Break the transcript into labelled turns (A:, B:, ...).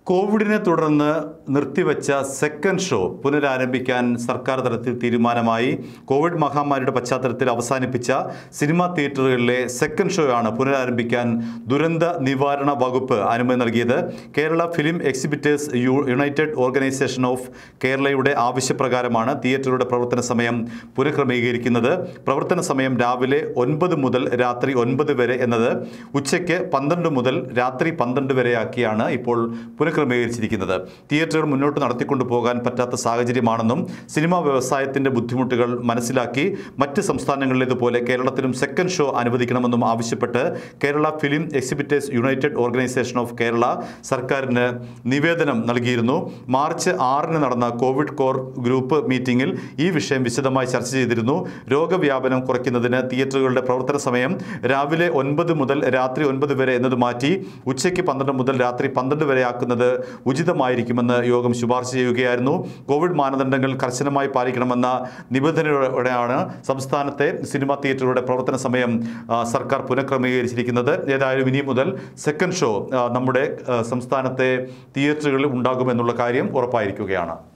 A: കോവിഡിനെ തുടർന്ന് നിർത്തിവെച്ച second show പുനരാരംഭിക്കാൻ സർക്കാർ തലത്തിൽ തീരുമാനമായി കോവിഡ് മഹാമാരിയുടെ പശ്ചാത്തലത്തിൽ അവസാനിപ്പിച്ച സിനിമാ തിയേറ്ററുകളിലെ സെക്കൻഡ് ഷോയാണ് പുനരാരംഭിക്കാൻ ദുരന്ത നിവാരണ വകുപ്പ് അനുമതി നൽകിയത് Kerala film exhibitors U united organisation of കേരളയുടെ ആവശ്യപ്രകാരമാണ് തിയേറ്ററുകളുടെ പ്രവർത്തന സമയം പുനഃക്രമീകരിക്കുന്നത് പ്രവർത്തന സമയം രാവിലെ ഒൻപത് മുതൽ രാത്രി ഒൻപത് വരെ എന്നത് ഉച്ചയ്ക്ക് പന്ത്രണ്ട് മുതൽ രാത്രി പന്ത്രണ്ട് വരെയാക്കിയാണ് ഇപ്പോൾ പുനഃക്രമീകരിച്ചിരിക്കുന്നത് തിയേറ്ററുകൾ മുന്നോട്ട് നടത്തിക്കൊണ്ടു പോകാൻ പറ്റാത്ത സാഹചര്യമാണെന്നും സിനിമാ വ്യവസായത്തിന്റെ ബുദ്ധിമുട്ടുകൾ മനസ്സിലാക്കി മറ്റ് സംസ്ഥാനങ്ങളിലേതുപോലെ കേരളത്തിലും സെക്കൻഡ് ഷോ അനുവദിക്കണമെന്നും ആവശ്യപ്പെട്ട് Kerala film exhibitors united organisation of Kerala സർക്കാരിന് നിവേദനം നൽകിയിരുന്നു മാർച്ച് ആറിന് നടന്ന കോവിഡ് കോർ ഗ്രൂപ്പ് മീറ്റിംഗിൽ ഈ വിഷയം വിശദമായി ചർച്ച ചെയ്തിരുന്നു രോഗവ്യാപനം കുറയ്ക്കുന്നതിന് തിയേറ്ററുകളുടെ പ്രവർത്തന സമയം രാവിലെ ഒൻപത് മുതൽ രാത്രി ഒൻപത് വരെ എന്നത് മാറ്റി ഉച്ചയ്ക്ക് പന്ത്രണ്ട് മുതൽ രാത്രി പന്ത്രണ്ട് വരെ ആക്കുന്നത് ഉചിതമായിരിക്കുമെന്ന് യോഗം ശുപാർശ ചെയ്യുകയായിരുന്നു കോവിഡ് മാനദണ്ഡങ്ങൾ കർശനമായി പാലിക്കണമെന്ന നിബന്ധനയോടെയാണ് സംസ്ഥാനത്തെ സിനിമാ തിയേറ്ററുകളുടെ പ്രവർത്തന സമയം ആ, സർക്കാർ പുനഃക്രമീകരിച്ചിരിക്കുന്നത് ഏതായാലും ഇനി മുതൽ സെക്കൻഡ് ഷോ ആ, നമ്മുടെ ആ, സംസ്ഥാനത്തെ തിയേറ്ററുകളിൽ ഉണ്ടാകുമെന്നുള്ള കാര്യം ഉറപ്പായിരിക്കുകയാണ്